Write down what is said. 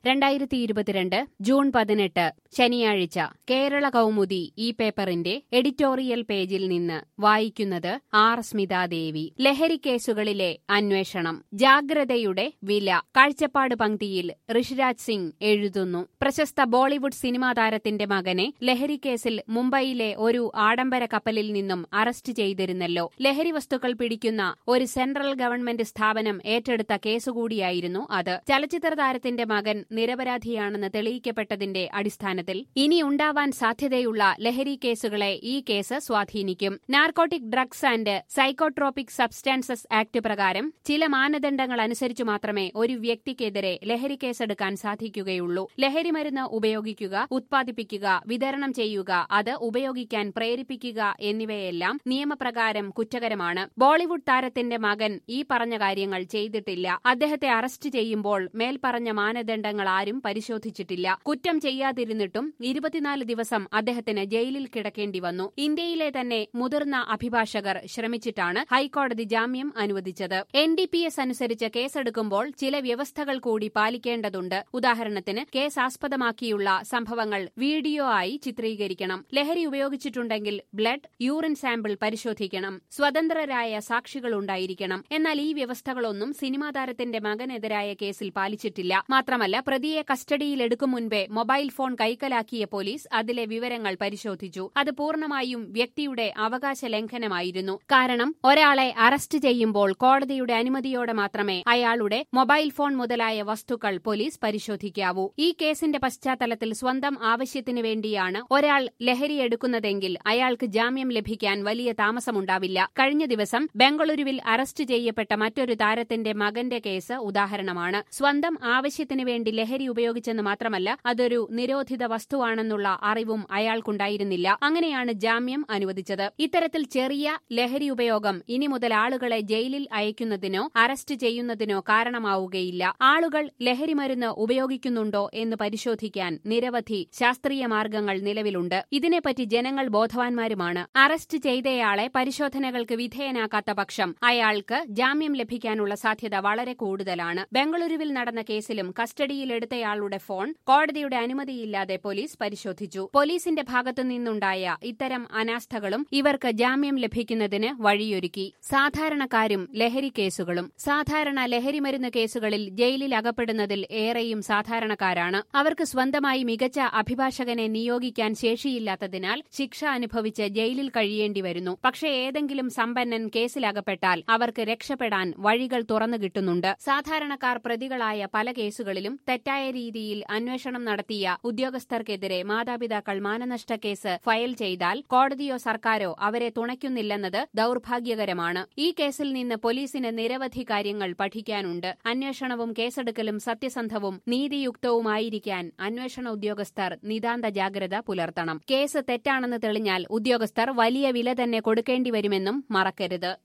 രണ്ടായിരത്തി ഇരുപത്തിരണ്ട് ജൂൺ പതിനെട്ട് ശനിയാഴ്ച കേരള കൗമുദി ഈ പേപ്പറിന്റെ എഡിറ്റോറിയൽ പേജിൽ നിന്ന് വായിക്കുന്നത് ആർ സ്മിതാദേവി ലഹരി കേസുകളിലെ അന്വേഷണം ജാഗ്രതയുടെ വില കാഴ്ചപ്പാട് പങ്ക്തിയിൽ ഋഷിരാജ് സിംഗ് എഴുതുന്നു പ്രശസ്ത ബോളിവുഡ് സിനിമാ താരത്തിന്റെ മകനെ ലഹരി കേസിൽ മുംബൈയിലെ ഒരു ആഡംബര കപ്പലിൽ നിന്നും അറസ്റ്റ് ചെയ്തിരുന്നല്ലോ ലഹരി വസ്തുക്കൾ പിടിക്കുന്ന ഒരു സെൻട്രൽ ഗവൺമെന്റ് സ്ഥാപനം ഏറ്റെടുത്ത കേസുകൂടിയായിരുന്നു അത് ചലച്ചിത്ര താരത്തിന്റെ മകൻ നിരപരാധിയാണെന്ന് തെളിയിക്കപ്പെട്ടതിന്റെ അടിസ്ഥാനത്തിൽ ഇനി ഉണ്ടാവാൻ സാധ്യതയുള്ള ലഹരി കേസുകളെ ഈ കേസ് സ്വാധീനിക്കും narcotic drugs and psychotropic substances act പ്രകാരം ചില മാനദണ്ഡങ്ങൾ അനുസരിച്ചു മാത്രമേ ഒരു വ്യക്തിക്കെതിരെ ലഹരി കേസെടുക്കാൻ സാധിക്കുകയുള്ളൂ ലഹരി മരുന്ന് ഉപയോഗിക്കുക ഉത്പാദിപ്പിക്കുക വിതരണം ചെയ്യുക അത് ഉപയോഗിക്കാൻ പ്രേരിപ്പിക്കുക എന്നിവയെല്ലാം നിയമപ്രകാരം കുറ്റകരമാണ് ബോളിവുഡ് താരത്തിന്റെ മകൻ ഈ പറഞ്ഞ കാര്യങ്ങൾ ചെയ്തിട്ടില്ല അദ്ദേഹത്തെ അറസ്റ്റ് ചെയ്യുമ്പോൾ മേൽപ്പറഞ്ഞ മാനദണ്ഡങ്ങൾ ആരും പരിശോധിച്ചിട്ടില്ല കുറ്റം ചെയ്യാതിരുന്നിട്ടും ഇരുപത്തിനാല് ദിവസം അദ്ദേഹത്തിന് ജയിലിൽ കിടക്കേണ്ടി വന്നു ഇന്ത്യയിലെ തന്നെ മുതിർന്ന അഭിഭാഷകർ ശ്രമിച്ചിട്ടാണ് ഹൈക്കോടതി ജാമ്യം അനുവദിച്ചത് എൻ ഡി പി എസ് അനുസരിച്ച് കേസെടുക്കുമ്പോൾ ചില വ്യവസ്ഥകൾ കൂടി പാലിക്കേണ്ടതുണ്ട് ഉദാഹരണത്തിന് കേസ് ആസ്പദമാക്കിയുള്ള സംഭവങ്ങൾ വീഡിയോ ആയി ചിത്രീകരിക്കണം ലഹരി ഉപയോഗിച്ചിട്ടുണ്ടെങ്കിൽ ബ്ലഡ് യൂറിൻ സാമ്പിൾ പരിശോധിക്കണം സ്വതന്ത്രരായ സാക്ഷികൾ ഉണ്ടായിരിക്കണം എന്നാൽ ഈ വ്യവസ്ഥകളൊന്നും സിനിമാ താരത്തിന്റെ മകനെതിരായ കേസിൽ പാലിച്ചിട്ടില്ല മാത്രമല്ല പ്രതിയെ കസ്റ്റഡിയിലെടുക്കും മുൻപേ മൊബൈൽ ഫോൺ കൈക്കലാക്കിയ പോലീസ് അതിലെ വിവരങ്ങൾ പരിശോധിച്ചു അത് പൂർണ്ണമായും വ്യക്തിയുടെ അവകാശ ലംഘനമായിരുന്നു കാരണം ഒരാളെ അറസ്റ്റ് ചെയ്യുമ്പോൾ കോടതിയുടെ അനുമതിയോടെ മാത്രമേ അയാളുടെ മൊബൈൽ ഫോൺ മുതലായ വസ്തുക്കൾ പോലീസ് പരിശോധിക്കാവൂ ഈ കേസിന്റെ പശ്ചാത്തലത്തിൽ സ്വന്തം ആവശ്യത്തിനു വേണ്ടിയാണ് ഒരാൾ ലഹരി എടുക്കുന്നതെങ്കിൽ അയാൾക്ക് ജാമ്യം ലഭിക്കാൻ വലിയ താമസമുണ്ടാവില്ല കഴിഞ്ഞ ദിവസം ബംഗളൂരുവിൽ അറസ്റ്റ് ചെയ്യപ്പെട്ട മറ്റൊരു താരത്തിന്റെ മകന്റെ കേസ് ഉദാഹരണമാണ് സ്വന്തം ആവശ്യത്തിനു വേണ്ടി ലഹരി ഉപയോഗിച്ചെന്ന് മാത്രമല്ല അതൊരു നിരോധിത വസ്തുവാണെന്നുള്ള അറിവും അയാൾക്കുണ്ടായിരുന്നില്ല അങ്ങനെയാണ് ജാമ്യം അനുവദിച്ചത് ഇത്തരത്തിൽ ചെറിയ ലഹരി ഉപയോഗം ഇനി മുതൽ ആളുകളെ ജയിലിൽ അയക്കുന്നതിനോ അറസ്റ്റ് ചെയ്യുന്നതിനോ കാരണമാവുകയില്ല ആളുകൾ ലഹരി മരുന്ന് ഉപയോഗിക്കുന്നുണ്ടോ എന്ന് പരിശോധിക്കാൻ നിരവധി ശാസ്ത്രീയ മാർഗങ്ങൾ നിലവിലുണ്ട് ഇതിനെപ്പറ്റി ജനങ്ങൾ ബോധവാന്മാരുമാണ് അറസ്റ്റ് ചെയ്തയാളെ പരിശോധനകൾക്ക് വിധേയനാക്കാത്ത പക്ഷം അയാൾക്ക് ജാമ്യം ലഭിക്കാനുള്ള സാധ്യത വളരെ കൂടുതലാണ് ബംഗളൂരുവിൽ നടന്ന കേസിലും കസ്റ്റഡിയിലെടുത്തയാളുടെ ഫോൺ കോടതിയുടെ അനുമതിയില്ലാതെ പോലീസ് പരിശോധിച്ചു പോലീസിന്റെ ഭാഗത്തു നിന്നുണ്ടായ ഇത്തരം അനാസ്ഥകളും ഇവർക്ക് ജാമ്യം ലഭിക്കുന്നതിന് വഴിയൊരുക്കി സാധാരണക്കാരും ലഹരി കേസുകളും സാധാരണ ലഹരിമരുന്ന് കേസുകളിൽ ജയിലിൽ അകപ്പെടുന്നതിൽ ഏറെയും സാധാരണക്കാരാണ് അവർക്ക് സ്വന്തമായി മികച്ച അഭിഭാഷകനെ നിയോഗിക്കാൻ ശേഷിയില്ലാത്തതിനാൽ ശിക്ഷ അനുഭവിച്ച് ജയിലിൽ കഴിയേണ്ടി വരുന്നു പക്ഷേ ഏതെങ്കിലും സമ്പന്നൻ കേസിലകപ്പെട്ടാൽ അവർക്ക് രക്ഷപ്പെടാൻ വഴികൾ തുറന്നു കിട്ടുന്നുണ്ട് സാധാരണക്കാർ പ്രതികളായ പല കേസുകളിലും തെറ്റായ രീതിയിൽ അന്വേഷണം നടത്തിയ ഉദ്യോഗസ്ഥർക്കെതിരെ മാതാപിതാക്കൾ മാനനഷ്ട കേസ് ഫയൽ ചെയ്താൽ കോടതിയോ സർക്കാരോ അവരെ തുണയ്ക്കുന്നില്ലെന്നത് ദൌർഭാഗ്യകരമാണ് ഈ കേസിൽ നിന്ന് പോലീസിന് നിരവധി കാര്യങ്ങൾ പഠിക്കാനുണ്ട് അന്വേഷണവും കേസെടുക്കലും സത്യസന്ധവും നീതിയുക്തവുമായിരിക്കാൻ അന്വേഷണ ഉദ്യോഗസ്ഥർ നിതാന്ത ജാഗ്രത പുലർത്തണം കേസ് തെറ്റാണെന്ന് തെളിഞ്ഞാൽ ഉദ്യോഗസ്ഥർ വലിയ വില തന്നെ കൊടുക്കേണ്ടി വരുമെന്നും മറക്കരുത്